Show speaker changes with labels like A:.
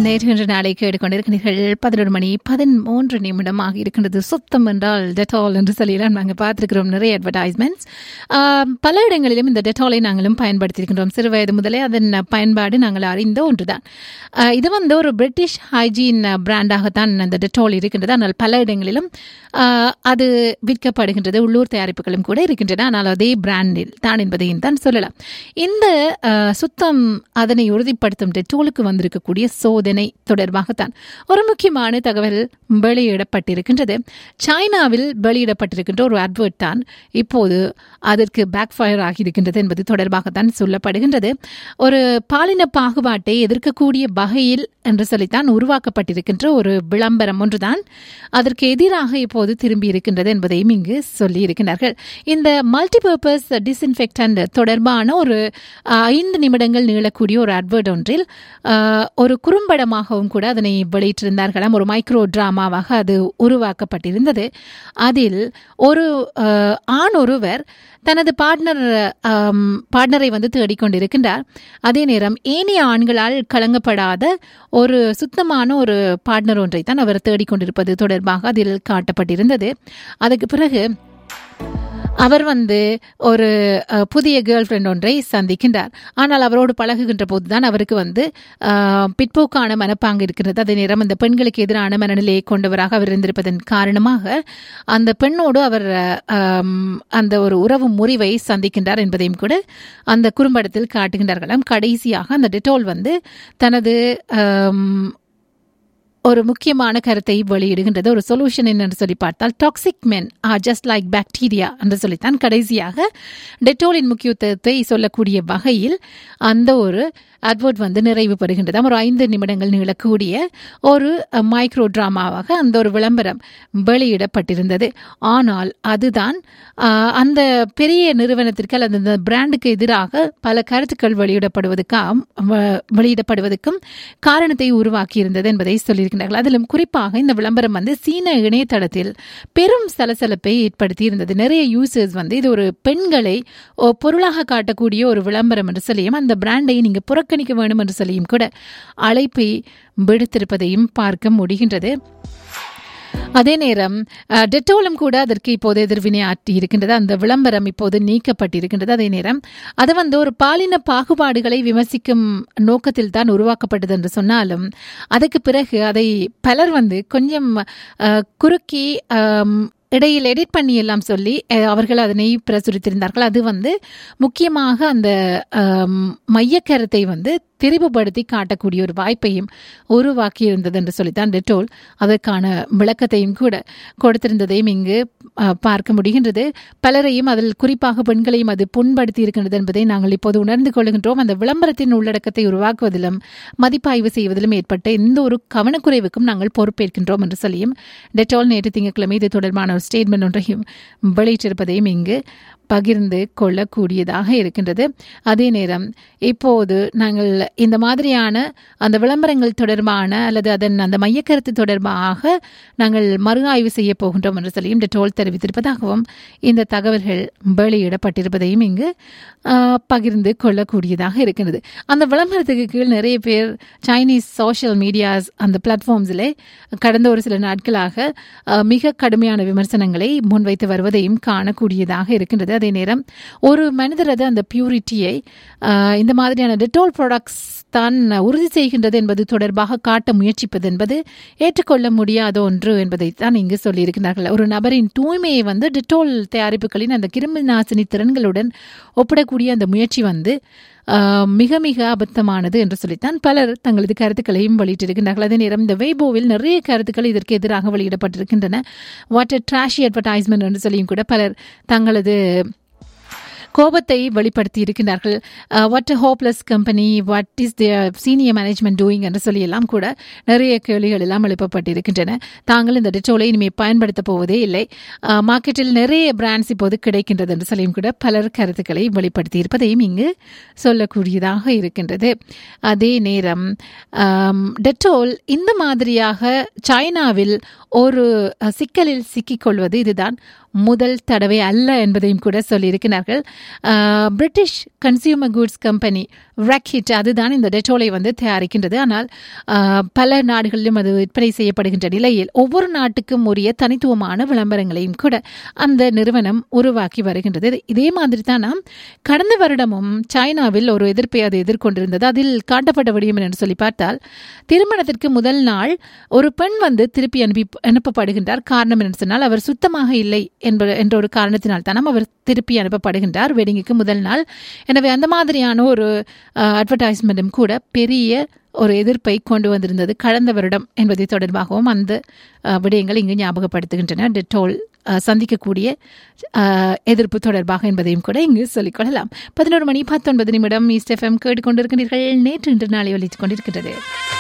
A: நேற்று இன்று நாளை கேட்டுக்கொண்டிருக்கிறீர்கள் பதினொரு மணி பதிமூன்று நிமிடமாக இருக்கின்றது சுத்தம் என்றால் டெட்டால் என்று சொல்லிலாம் நாங்கள் பார்த்துருக்கிறோம் நிறைய அட்வர்டைஸ்மெண்ட்ஸ் பல இடங்களிலும் இந்த டெட்டாலை நாங்களும் பயன்படுத்தியிருக்கின்றோம் சிறு வயது முதலே அதன் பயன்பாடு நாங்கள் அறிந்த ஒன்றுதான் ஆஹ் இது வந்து ஒரு பிரிட்டிஷ் ஹைஜீன் பிராண்டாகத்தான் அந்த டெட்டால் இருக்கின்றது ஆனால் பல இடங்களிலும் ஆஹ் அது விற்கப்படுகின்றது உள்ளூர் தயாரிப்புகளும் கூட இருக்கின்றன ஆனால் அதே பிராண்டில் தான் என்பதையும் தான் சொல்லலாம் இந்த ஆஹ் சுத்தம் அதனை உறுதிப்படுத்தும் டெட்டோலுக்கு வந்திருக்கக்கூடிய சோதனை தொடர்பாகத்தான் ஒரு முக்கியமான தகவல் வெளியிடப்பட்டிருக்கின்றது சைனாவில் வெளியிடப்பட்டிருக்கின்ற ஒரு அட்வர்ட் தான் இப்போது அதற்கு பேக் ஃபயர் ஆகியிருக்கின்றது என்பது தொடர்பாகத்தான் சொல்லப்படுகின்றது ஒரு பாலின பாகுபாட்டை எதிர்க்கக்கூடிய வகையில் என்று சொல்லித்தான் உருவாக்கப்பட்டிருக்கின்ற ஒரு விளம்பரம் ஒன்றுதான் அதற்கு எதிராக இப்போது திரும்பி இருக்கின்றது என்பதையும் இங்கு சொல்லி இருக்கின்றார்கள் இந்த மல்டிபர்பஸ் டிஸ்இன்ஃபெக்டன்ட் தொடர்பான ஒரு அஹ், ஐந்து நிமிடங்கள் நீளக்கூடிய ஒரு அட்வர்ட் ஒன்றில் அஹ், ஒரு குறும்படமாகவும் கூட அதனை வெளியிட்டிருந்தார்களாம் ஒரு மைக்ரோ டிராமாவாக அது உருவாக்கப்பட்டிருந்தது அதில் ஒரு அஹ், ஆண் ஒருவர் தனது பார்ட்னர் பார்ட்னரை வந்து தேடிக்கொண்டிருக்கின்றார் அதே நேரம் ஏனைய ஆண்களால் கலங்கப்படாத ஒரு சுத்தமான ஒரு பார்ட்னர் ஒன்றை தான் அவர் தேடிக்கொண்டிருப்பது தொடர்பாக அதில் காட்டப்பட்டிருந்தது அதுக்கு பிறகு அவர் வந்து ஒரு அஹ், புதிய கேர்ள் ஃப்ரெண்ட் ஒன்றை சந்திக்கின்றார் ஆனால் அவரோடு பழகுகின்ற போதுதான் அவருக்கு வந்து அஹ், பிற்போக்கான மனப்பாங்கு இருக்கிறது அதே நேரம் அந்த பெண்களுக்கு எதிரான மனநிலையை கொண்டவராக அவர் இருந்திருப்பதன் காரணமாக அந்த பெண்ணோடு அவர் அஹ், அந்த ஒரு உறவு முறிவை சந்திக்கின்றார் என்பதையும் கூட அந்த குறும்படத்தில் காட்டுகின்றார்களாம் கடைசியாக அந்த டெட்டோல் வந்து தனது அஹ், ஒரு முக்கியமான கருத்தை வெளியிடுகின்றது ஒரு சொல்யூஷன் என்னன்னு சொல்லி பார்த்தால் toxic men are just like bacteria என்று சொல்லித்தான் கடைசியாக டெட்டோலின் முக்கியத்துவத்தை சொல்லக்கூடிய வகையில் அந்த ஒரு அட்வர்ட் வந்து நிறைவு பெறுகின்றது ஒரு ஐந்து நிமிடங்கள் நீளக்கூடிய ஒரு மைக்ரோ டிராமாவாக அந்த ஒரு விளம்பரம் வெளியிடப்பட்டிருந்தது ஆனால் அதுதான் ஆஹ், அந்த பெரிய நிறுவனத்திற்கு அல்லது அந்த பிராண்டுக்கு எதிராக பல கருத்துக்கள் வெளியிடப்படுவதற்காக வ- வெளியிடப்படுவதற்கும் காரணத்தை உருவாக்கியிருந்தது என்பதை சொல்லியிருக்கிறார்கள் அதிலும் குறிப்பாக இந்த விளம்பரம் வந்து சீன இணையதளத்தில் பெரும் சலசலப்பை ஏற்படுத்தி இருந்தது நிறைய யூசர்ஸ் வந்து இது ஒரு பெண்களை ஓ, பொருளாக காட்டக்கூடிய ஒரு விளம்பரம் என்று சொல்லியும் அந்த பிராண்டை நீங்க புறக்கணிக்க வேண்டும் என்று சொல்லியும் கூட அழைப்பை விடுத்திருப்பதையும் பார்க்க முடிகின்றது அதே நேரம் அஹ், டெட்டோலும் கூட அதற்கு இப்போது எதிர்வினை ஆற்றி இருக்கின்றது அந்த விளம்பரம் இப்போது நீக்கப்பட்டிருக்கின்றது அதே நேரம் அது வந்து ஒரு பாலின பாகுபாடுகளை விமர்சிக்கும் நோக்கத்தில் தான் உருவாக்கப்பட்டது என்று சொன்னாலும் அதுக்கு பிறகு அதை பலர் வந்து கொஞ்சம் அஹ், குறுக்கி அம், இடையில் எடிட் பண்ணி எல்லாம் சொல்லி அஹ், அவர்கள் அதனை பிரசுரித்திருந்தார்கள் அது வந்து முக்கியமாக அந்த அம், மையக்கருத்தை வந்து திரிவுபடுத்தி காட்டக்கூடிய ஒரு வாய்ப்பையும் உருவாக்கி இருந்தது என்று சொல்லித்தான் டெட்டோல் அதற்கான விளக்கத்தையும் கூட கொடுத்திருந்ததையும் இங்கு அஹ், பார்க்க முடிகின்றது பலரையும் அதில் குறிப்பாக பெண்களையும் அது புண்படுத்தி இருக்கின்றது என்பதை நாங்கள் இப்போது உணர்ந்து கொள்கின்றோம் அந்த விளம்பரத்தின் உள்ளடக்கத்தை உருவாக்குவதிலும் மதிப்பாய்வு செய்வதிலும் ஏற்பட்ட எந்த ஒரு கவனக்குறைவுக்கும் நாங்கள் பொறுப்பேற்கின்றோம் என்று சொல்லியும் டெட்டால் நேற்று திங்கட்கிழமை இது தொடர்பான ஒரு ஸ்டேட்மெண்ட் ஒன்றையும் வெளியிட்டிருப்பதையும் இங்கு பகிர்ந்து கொள்ளக்கூடியதாக இருக்கின்றது அதே நேரம் இப்போது நாங்கள் இந்த மாதிரியான அந்த விளம்பரங்கள் தொடர்பான அல்லது அதன் அந்த மையக்கருத்து தொடர்பாக நாங்கள் மறு ஆய்வு செய்ய போகின்றோம் என்று சொல்லியும் டெட்டோல் தெரிவித்திருப்பதாகவும் இந்த தகவல்கள் வெளியிடப்பட்டிருப்பதையும் இங்கு ஆஹ், பகிர்ந்து கொள்ளக்கூடியதாக இருக்கின்றது அந்த விளம்பரத்துக்கு கீழ் நிறைய பேர் சைனீஸ் சோஷியல் மீடியாஸ் அந்த பிளாட்ஃபார்ம்ஸிலே கடந்த ஒரு சில நாட்களாக ஆஹ், மிக கடுமையான விமர்சனங்களை முன்வைத்து வருவதையும் காணக்கூடியதாக இருக்கின்றது அதே நேரம் ஒரு மனிதரது அந்த பியூரிட்டியை இந்த மாதிரியான டெட்டால் ப்ராடக்ட்ஸ் தான் உறுதி செய்கின்றது என்பது தொடர்பாக காட்ட முயற்சிப்பது என்பது ஏற்றுக்கொள்ள முடியாத ஒன்று என்பதை தான் இங்கு சொல்லியிருக்கிறார்கள் ஒரு நபரின் தூய்மையை வந்து டெட்டால் தயாரிப்புகளின் அந்த கிருமி நாசினி திறன்களுடன் ஒப்பிடக்கூடிய அந்த முயற்சி வந்து ஆஹ், மிக மிக அபத்தமானது என்று சொல்லித்தான் பலர் தங்களது கருத்துக்களையும் வெளியிட்டிருக்கின்றார்கள் அதே நேரம் இந்த வெய்போவில் நிறைய கருத்துக்கள் இதற்கு எதிராக வெளியிடப்பட்டிருக்கின்றன வாட் ட்ராஷி அட்வர்டைஸ்மெண்ட் என்று சொல்லியும் கூட பலர் தங்களது கோபத்தை வெளிப்படுத்தி இருக்கின்றார்கள் what hopeless company what is the senior management doing என்று சொல்லி எல்லாம் கூட நிறைய கேள்விகள் எல்லாம் எழுப்பப்பட்டிருக்கின்றன தாங்கள் இந்த டெட்டோலை இனிமேல் பயன்படுத்த போவதே இல்லை மார்க்கெட்டில் நிறைய பிராண்ட்ஸ் இப்போது கிடைக்கின்றது என்று சொல்லியும் கூட பலர் கருத்துக்களை வெளிப்படுத்தி இருப்பதையும் இங்கு சொல்லக்கூடியதாக இருக்கின்றது அதே நேரம் ஆம், டெட்டோல் இந்த மாதிரியாக சைனாவில் ஒரு அஹ், சிக்கலில் சிக்கிக்கொள்வது இதுதான் முதல் தடவை அல்ல என்பதையும் கூட சொல்லியிருக்கிறார்கள் அஹ், British consumer goods company Reckitt அதுதான் இந்த டெட்டோலை வந்து தயாரிக்கின்றது ஆனால் அஹ், பல நாடுகளிலும் அது விற்பனை செய்யப்படுகின்ற நிலையில் ஒவ்வொரு நாட்டுக்கும் உரிய தனித்துவமான விளம்பரங்களையும் கூட அந்த நிறுவனம் உருவாக்கி வருகின்றது இதே மாதிரி தான் நாம் கடந்த வருடமும் சைனாவில் ஒரு எதிர்ப்பை அது எதிர்கொண்டிருந்தது அதில் காட்டப்பட்ட விடயம் என்று சொல்லி பார்த்தால் திருமணத்திற்கு முதல் நாள் ஒரு பெண் வந்து திருப்பி அனுப்பி அனுப்பப்படுகின்றார் காரணம் என்று சொன்னால் அவர் சுத்தமாக இல்லை என்ப என்ற ஒரு காரணத்தினால் தானம் அவர் திருப்பி அனுப்பப்படுகின்றார் வெட்டிங்குக்கு முதல் நாள் எனவே அந்த மாதிரியான ஒரு அட்வர்டைஸ்மெண்ட்டும் கூட பெரிய ஒரு எதிர்ப்பை கொண்டு வந்திருந்தது கடந்த வருடம் என்பதை தொடர்பாகவும் அந்த அஹ், விடயங்கள் இங்கு ஞாபகப்படுத்துகின்றன டெட்டோல் அஹ், சந்திக்கக்கூடிய அஹ், எதிர்ப்பு தொடர்பாக என்பதையும் கூட இங்கு சொல்லிக்கொள்ளலாம் பதினோரு மணி பத்தொன்பது நிமிடம் ஈஸ்ட் எஃப்எம் கேட்டுக்கொண்டிருக்கிறீர்கள் நேற்று இன்று நாளை ஒலித்துக் கொண்டிருக்கின்றது